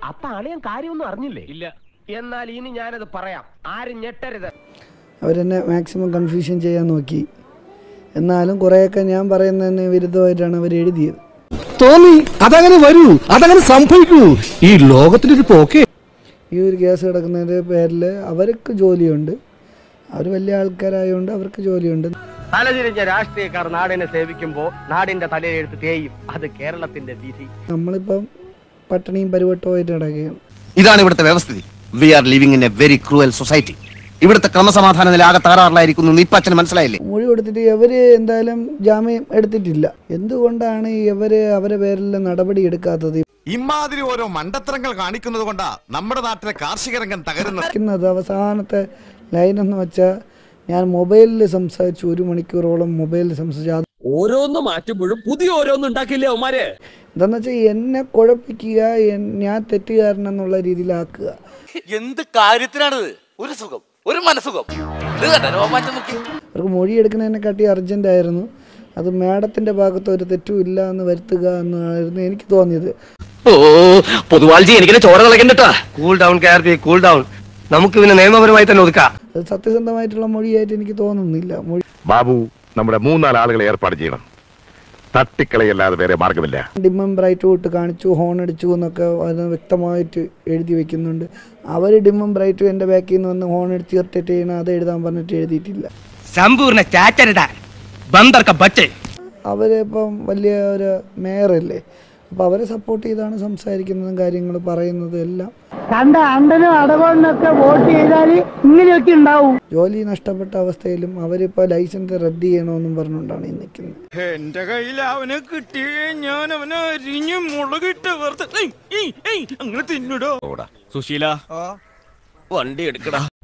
അപ്പൊ അളിയൻ കാര്യമൊന്നും അറിഞ്ഞില്ലേ ഇല്ല എന്നാൽ ഇനി ഞാനത് പറയാം ആരും ഞെട്ടരുത് അവരെന്നെ മാക്സിമം കൺഫ്യൂഷൻ ചെയ്യാൻ നോക്കി എന്നാലും കുറേയൊക്കെ ഞാൻ പറയുന്നതിന് വിരുദ്ധമായിട്ടാണ് അവർ എഴുതിയത് തോന്നി അതങ്ങനെ വരൂ അതങ്ങനെ സംഭവിക്കൂ ഈ ലോകത്തിന്റെ ഒരു പോക്കേ ഈ ഒരു കേസ് കിടക്കുന്നതിൻ്റെ പേരിൽ അവർക്ക് ജോലിയുണ്ട് അവർ വലിയ ആൾക്കാരായതുകൊണ്ട് അവർക്ക് ജോലിയുണ്ട് തലതിരിഞ്ഞ രാഷ്ട്രീയക്കാർ നാടിനെ സേവിക്കുമ്പോ നാടിന്റെ തലയിലെടുത്ത് തേയും അത് കേരളത്തിന്റെ വിധി നമ്മളിപ്പം പട്ടിണിയും പരിവട്ടമായിട്ട് കിടക്കുകയാണ് ഇതാണ് ഇവിടുത്തെ വ്യവസ്ഥിതി we are living in a very cruel society ഇവിടുത്തെ ക്രമസമാധാന നില ആകെ തകരാറിലായിരിക്കുന്നു എന്ന് ഇപ്പൊ അച്ഛന് മനസ്സിലായില്ലേ മൊഴി കൊടുത്തിട്ട് ഇവർ എന്തായാലും ജാമ്യം എടുത്തിട്ടില്ല എന്തുകൊണ്ടാണ് ഇവർ അവരെ പേരിൽ നടപടി എടുക്കാത്തത് ഇമാതിരി ഓരോ മണ്ടത്തരങ്ങൾ കാണിക്കുന്നത് കൊണ്ടാ നമ്മുടെ നാട്ടിലെ കാർഷിക രംഗം തകരുന്നത് ഇരിക്കുന്നത് അവസാനത്തെ ലൈൻ എന്ന് വെച്ചാൽ ഞാൻ മൊബൈലിൽ സംസാരിച്ചു ഒരു മണിക്കൂറോളം മൊബൈലിൽ സംസാരിച്ചു അത് ഓരോന്ന് മാറ്റുമ്പോഴും പുതിയ ഓരോന്ന് ഉണ്ടാക്കില്ലേ അവന്മാര് എന്താന്ന് വെച്ചാൽ എന്നെ കുഴപ്പിക്കുക എൻ- ഞാൻ തെറ്റുകാരനെന്നുള്ള രീതിയിലാക്കുക എന്ത് കാര്യത്തിനാണിത് ഒരു സുഖം ഒരു മനസുഖം ഇത് കണ്ടോ രോമാറ്റം നോക്കി അവർക്ക് മൊഴി എടുക്കുന്നതിനെക്കാട്ടി അർജൻ്റ് ആയിരുന്നു അത് മാഡത്തിൻ്റെ ഭാഗത്ത് ഒരു തെറ്റും ഇല്ല എന്ന് വരുത്തുക എന്നായിരുന്നു എനിക്ക് തോന്നിയത് ഓ പൊതുവാൾജി എനിക്കിനെ ചോര കളക്കണ്ടട്ടാ cool down K R P cool down നമുക്ക് പിന്നെ നിയമപരമായി തന്നെ ഒതുക്കാം അത് സത്യസന്ധമായിട്ടുള്ള മൊഴിയായിട്ട് എനിക്ക് തോന്നുന്നില്ല മൊഴി ബാബു നമ്മുടെ മൂന്നാല് ആളുകളെ ഏർപ്പാട് ചെയ്യണം തട്ടിക്കളയല്ലാതെ വേറെ മാർഗമില്ല ഡിമ്മം ബ്രൈറ്റ് വിട്ട് കാണിച്ചു ഹോൺ അടിച്ചു എന്നൊക്കെ അത് വ്യക്തമായിട്ട് എഴുതി വെക്കുന്നുണ്ട് അവർ ഡിമ്മം ബ്രൈറ്റും എൻ്റെ ബാക്കിൽ നിന്ന് വന്ന് ഹോൺ അടിച്ച് ഇറിറ്റേറ്റ് ചെയ്യണം അത് എഴുതാൻ പറഞ്ഞിട്ട് എഴുതിയിട്ടില്ല സമ്പൂർണ്ണ ചാറ്റരട ബന്ദർക്ക ബച്ചേ അവരിപ്പം വലിയ ഒരു മേയറല്ലേ അപ്പോൾ അവരെ സപ്പോർട്ട് ചെയ്താണ് സംസാരിക്കുന്നതും കാര്യങ്ങൾ പറയുന്നതും എല്ലാം കണ്ട അണ്ടനും അടവണ്ണൊക്കെ വോട്ട് ചെയ്താൽ ഇങ്ങനെയൊക്കെ ഉണ്ടാവും ജോലി നഷ്ടപ്പെട്ട അവസ്ഥയിലും അവരിപ്പോൾ ലൈസൻസ് റദ്ദ് ചെയ്യണമെന്നും പറഞ്ഞുകൊണ്ടാണ് ഈ നിൽക്കുന്നത് എന്റെ കയ്യിൽ അവനെ കിട്ടിയേ ഞാൻ അവനെ അരിഞ്ഞ് മുളകിട്ട് വെറുതെ ഏയ്, ഏയ്, ഏയ്, അങ്ങനെ തിന്നിടോ സുശീല വണ്ടി എടുക്കടാ